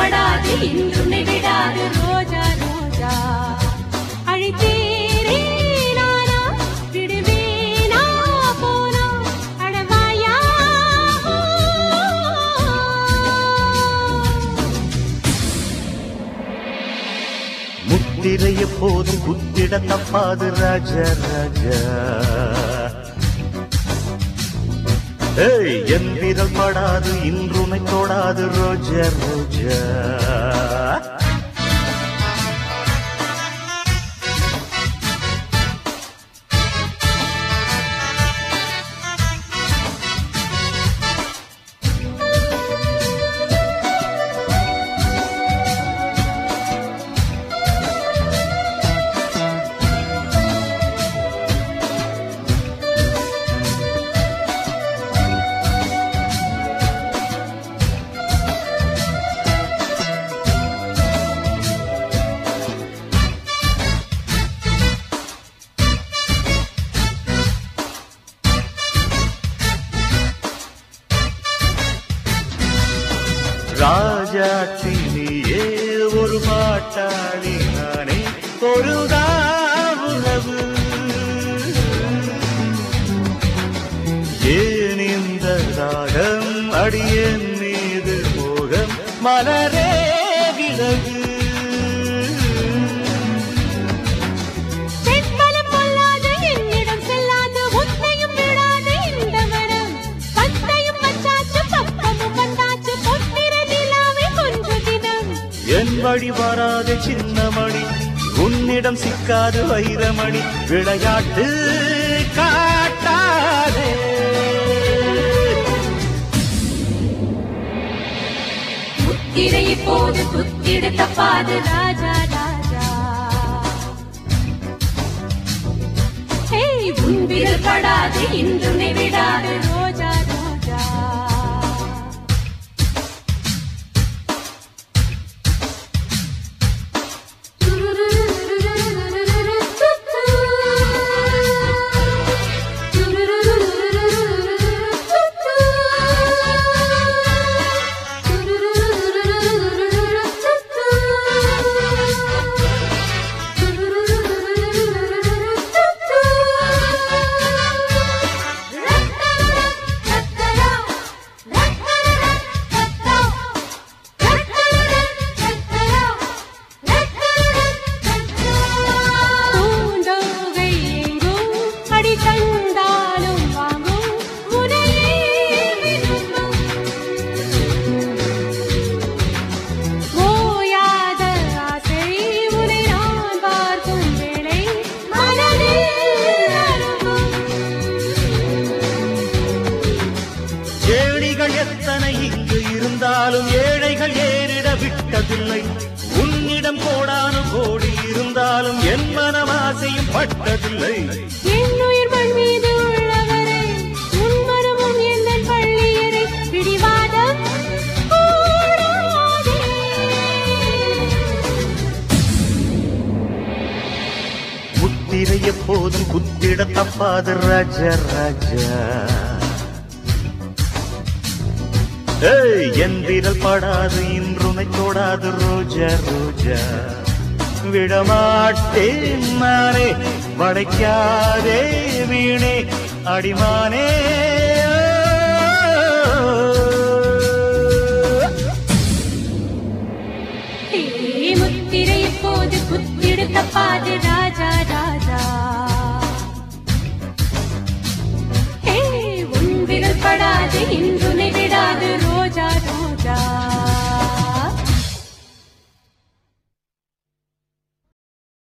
படாது இன்றுனை விடாது ரோஜா ரோஜா அழைத்தேரே நானா விடுவேனா போனா அடவாயா முத்திரை எப்போதும் குத்திட தப்பாது ராஜா ராஜா ஏய் என் விரல் படாது இன்றுனை தொடாது ரோஜா ரோஜா ராஜாத்தி நீயே ஒரு பாட்டாளி நானே ஒரு உறவு ஏன் இந்த தாகம் அடியேன் மீது மோகம் மலரே விலகு பெண்களும் பொல்லாது என்னிடம் செல்லாது உன்னையும் விடாது இந்த மனம் பத்தையும் பச்சாச்சு பப்பமும் வந்தாச்சு பொன்னிற நிலாவை கொஞ்ச தினம் என் வழி வராத சின்னமணி உன்னிடம் சிக்காது வைரமணி விளையாட்டு காட்டாதே முத்திரை இப்போது குத்திட தப்பாது ராஜா ராஜா ஏய் உன் விரல் படாது இன்றுனை விடாது ரோஜா ரோஜா பூந்தோகை எங்கும் அடி தந்தாலும் வாங்கும் முனையே விரும்பும் ஓயாத ஆசை உனை நான் பார்க்கும் வேளை மனதில் அரும்பும் ஏழிகள் எத்தனை இங்கு இருந்தாலும் ஏழைகள் ஏறிட விட்டதில்லை உன்னிடம் கோடானு கோடி இருந்தாலும் என் மனமாசையும் பட்டதில்லை என்னுயிர் மண் மீது உள்ளவரை உன் மனமும் எந்தன் பள்ளியரை பிடிவாதம் கூடாதே. முத்திரை எப்போதும் குத்திட தப்பாது ராஜா ராஜா ஏய் என் விரல் படாது இன்றுமை தொடாது ரோஜா ரோஜா விடமாட்டேன் நானே வளைக்காதே வீணே அடிமானே ஏ முத்திரை இப்போது குத்திடு தப்பாது